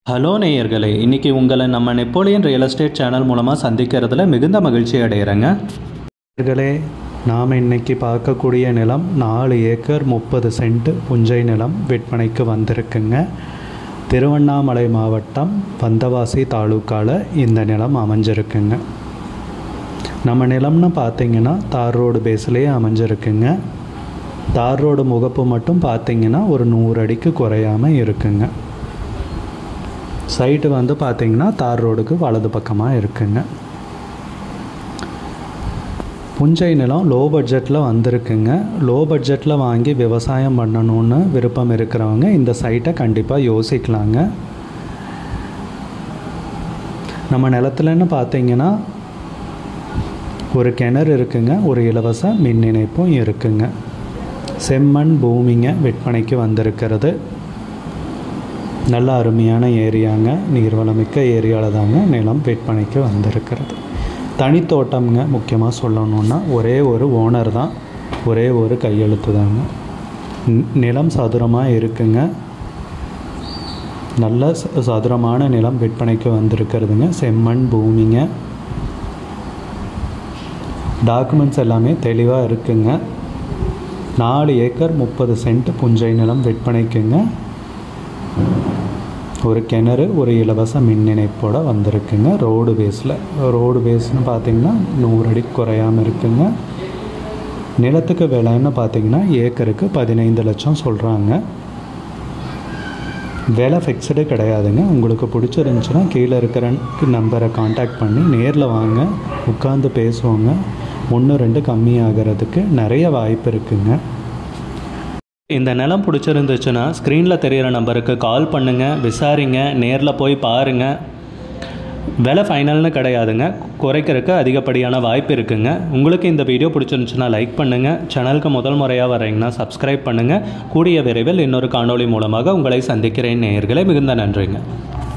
hello நேயர்களே இன்றைக்கி உங்களை நம்ம நெப்போலியன் ரியல் எஸ்டேட் சேனல் மூலமாக சந்திக்கிறதுல மிகுந்த மகிழ்ச்சி அடைகிறேங்க நேயர்களே நாம் இன்னைக்கு பார்க்கக்கூடிய நிலம் நாலு ஏக்கர் முப்பது சென்ட் புஞ்சை நிலம் விற்பனைக்கு வந்திருக்குங்க திருவண்ணாமலை மாவட்டம் வந்தவாசி தாலுக்காவில் இந்த நிலம் அமைஞ்சிருக்குங்க நம்ம நிலம்னு பார்த்தீங்கன்னா தார் ரோடு பேஸ்லேயே அமைஞ்சிருக்குங்க தார் ரோடு முகப்பு மட்டும் பார்த்தீங்கன்னா ஒரு நூறு அடிக்கு குறையாமல் இருக்குங்க சைட்டு வந்து பார்த்தீங்கன்னா தார் ரோடுக்கு வலது பக்கமாக இருக்குங்க புஞ்சை நிலம் லோ பட்ஜெட்டில் வந்திருக்குங்க லோ பட்ஜெட்டில் வாங்கி விவசாயம் பண்ணணும்னு விருப்பம் இருக்கிறவங்க இந்த சைட்டை கண்டிப்பாக யோசிக்கலாங்க நம்ம நிலத்துலன்னு பார்த்தீங்கன்னா ஒரு கிணறு இருக்குங்க ஒரு இலவச மின் இணைப்பும் இருக்குங்க செம்மண் பூமிங்க விற்பனைக்கு வந்திருக்கிறது நல்ல அருமையான ஏரியாங்க நீர்வளமிக்க ஏரியாவில் தாங்க நிலம் விற்பனைக்கு வந்திருக்கிறது தனித்தோட்டம்ங்க முக்கியமாக சொல்லணுன்னா ஒரே ஒரு ஓனர் தான் ஒரே ஒரு கையெழுத்து தாங்க நி- நிலம் சதுரமாக இருக்குங்க நல்ல ச- சதுரமான நிலம் விற்பனைக்கு வந்திருக்கிறதுங்க செம்மண் பூமிங்க டாக்குமெண்ட்ஸ் எல்லாமே தெளிவாக இருக்குங்க நாலு ஏக்கர் முப்பது சென்ட் புஞ்சை நிலம் விற்பனைக்குங்க ஒரு கிணறு ஒரு இலவச மின் இணைப்போட வந்திருக்குங்க ரோடு பேஸில் ரோடு பேஸ்னு பார்த்தீங்கன்னா நூறு அடி குறையாமல் இருக்குங்க நிலத்துக்கு விலைன்னு பார்த்தீங்கன்னா ஏக்கருக்கு பதினைந்து லட்சம் சொல்கிறாங்க விலை ஃபிக்ஸ்டு கிடையாதுங்க உங்களுக்கு பிடிச்சிருந்துச்சுன்னா கீழே இருக்கிற நம்பரை காண்டாக்ட் பண்ணி நேரில் வாங்க உட்காந்து பேசுவோங்க ஒன்று ரெண்டு கம்மியாகிறதுக்கு நிறைய வாய்ப்பு இருக்குங்க இந்த நிலம் பிடிச்சிருந்துச்சுன்னா ஸ்க்ரீனில் தெரிகிற நம்பருக்கு கால் பண்ணுங்கள் விசாரிங்க நேரில் போய் பாருங்கள் விலை ஃபைனல்னு கிடையாதுங்க குறைக்கிறதுக்கு அதிகப்படியான வாய்ப்பு இருக்குங்க உங்களுக்கு இந்த வீடியோ பிடிச்சிருந்துச்சுன்னா லைக் பண்ணுங்கள் சேனலுக்கு முதல் முறையாக வரீங்கன்னா சப்ஸ்கிரைப் பண்ணுங்கள் கூடிய விரைவில் இன்னொரு காணொளி மூலமாக உங்களை சந்திக்கிறேன் நேயர்களே மிகுந்த நன்றிங்க